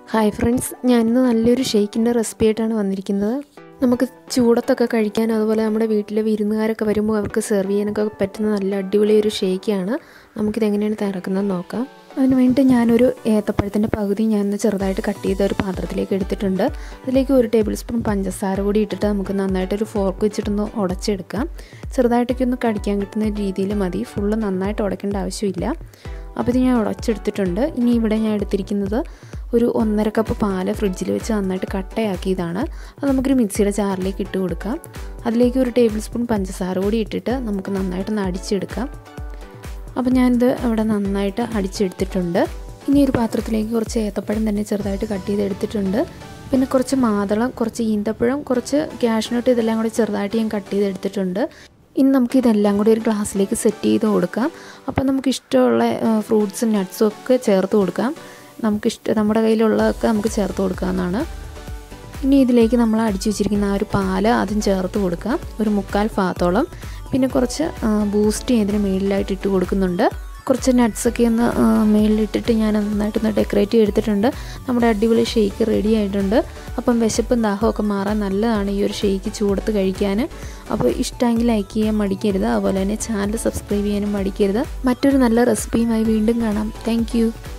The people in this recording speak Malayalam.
ഹായ് ഫ്രണ്ട്സ് ഞാനിന്ന് നല്ലൊരു ഷേക്കിൻ്റെ റെസിപ്പി ആയിട്ടാണ് വന്നിരിക്കുന്നത് നമുക്ക് ചൂടത്തൊക്കെ കഴിക്കാൻ അതുപോലെ നമ്മുടെ വീട്ടിലെ വിരുന്നുകാരൊക്കെ വരുമ്പോൾ അവർക്ക് സെർവ് ചെയ്യാനൊക്കെ പറ്റുന്ന നല്ല അടിപൊളി ഒരു ഷേക്കാണ് നമുക്കിത് എങ്ങനെയാണ് തയ്യാറാക്കുന്നത് നോക്കാം അതിന് വേണ്ടിയിട്ട് ഞാനൊരു ഏത്തപ്പഴത്തിൻ്റെ പകുതി ഞാൻ ചെറുതായിട്ട് കട്ട് ചെയ്ത ഒരു പാത്രത്തിലേക്ക് എടുത്തിട്ടുണ്ട് അതിലേക്ക് ഒരു ടേബിൾ സ്പൂൺ പഞ്ചസാര കൂടി ഇട്ടിട്ട് നമുക്ക് നന്നായിട്ടൊരു ഫോർക്ക് വെച്ചിട്ടൊന്ന് ഉടച്ചെടുക്കാം ചെറുതായിട്ടൊക്കെ ഒന്ന് കടിക്കാൻ കിട്ടുന്ന രീതിയിൽ മതി ഫുള്ള് നന്നായിട്ട് ഉടയ്ക്കേണ്ട ആവശ്യമില്ല അപ്പോൾ ഇത് ഞാൻ ഉടച്ചെടുത്തിട്ടുണ്ട് ഇനി ഇവിടെ ഞാൻ എടുത്തിരിക്കുന്നത് ഒരു ഒന്നര കപ്പ് പാല് ഫ്രിഡ്ജിൽ വെച്ച് നന്നായിട്ട് കട്ടയാക്കിയതാണ് അത് നമുക്കൊരു മിക്സിയുടെ ജാറിലേക്ക് ഇട്ട് കൊടുക്കാം അതിലേക്ക് ഒരു ടേബിൾ സ്പൂൺ പഞ്ചസാര കൂടി ഇട്ടിട്ട് നമുക്ക് നന്നായിട്ടൊന്ന് അടിച്ചെടുക്കാം അപ്പോൾ ഞാനിത് അവിടെ നന്നായിട്ട് അടിച്ചെടുത്തിട്ടുണ്ട് ഇനി ഒരു പാത്രത്തിലേക്ക് കുറച്ച് ഏത്തപ്പഴം തന്നെ ചെറുതായിട്ട് കട്ട് ചെയ്തെടുത്തിട്ടുണ്ട് പിന്നെ കുറച്ച് മാതളം കുറച്ച് ഈന്തപ്പഴം കുറച്ച് ക്യാഷ്നട്ട് ഇതെല്ലാം കൂടി ചെറുതായിട്ട് ഞാൻ കട്ട് ചെയ്തെടുത്തിട്ടുണ്ട് ഇനി നമുക്ക് ഇതെല്ലാം കൂടി ഒരു ഗ്ലാസ്സിലേക്ക് സെറ്റ് ചെയ്ത് കൊടുക്കാം അപ്പോൾ നമുക്ക് ഇഷ്ടമുള്ള ഫ്രൂട്ട്സും നട്ട്സും ഒക്കെ ചേർത്ത് കൊടുക്കാം നമുക്ക് ഇഷ്ട നമ്മുടെ കയ്യിലുള്ളതൊക്കെ നമുക്ക് ചേർത്ത് കൊടുക്കാവുന്നതാണ് ഇനി ഇതിലേക്ക് നമ്മൾ അടിച്ചു വെച്ചിരിക്കുന്ന ആ ഒരു പാല് അതും ചേർത്ത് കൊടുക്കാം ഒരു മുക്കാൽ ഭാഗത്തോളം പിന്നെ കുറച്ച് ബൂസ്റ്റ് ഇതിന് മേളിലായിട്ട് ഇട്ട് കൊടുക്കുന്നുണ്ട് കുറച്ച് നട്ട്സൊക്കെ ഒന്ന് മേളിലിട്ടിട്ട് ഞാൻ നന്നായിട്ടൊന്ന് ഡെക്കറേറ്റ് ചെയ്തെടുത്തിട്ടുണ്ട് നമ്മുടെ അടിപൊളി ഷേക്ക് റെഡി ആയിട്ടുണ്ട് അപ്പം വിശപ്പും ദാഹമൊക്കെ മാറാൻ നല്ലതാണ് ഈ ഒരു ഷേക്ക് ചൂടത്ത് കഴിക്കാൻ അപ്പോൾ ഇഷ്ടമെങ്കിൽ ലൈക്ക് ചെയ്യാൻ മടിക്കരുത് അതുപോലെ തന്നെ ചാനൽ സബ്സ്ക്രൈബ് ചെയ്യാനും മടിക്കരുത് മറ്റൊരു നല്ല റെസിപ്പിയുമായി വീണ്ടും കാണാം താങ്ക്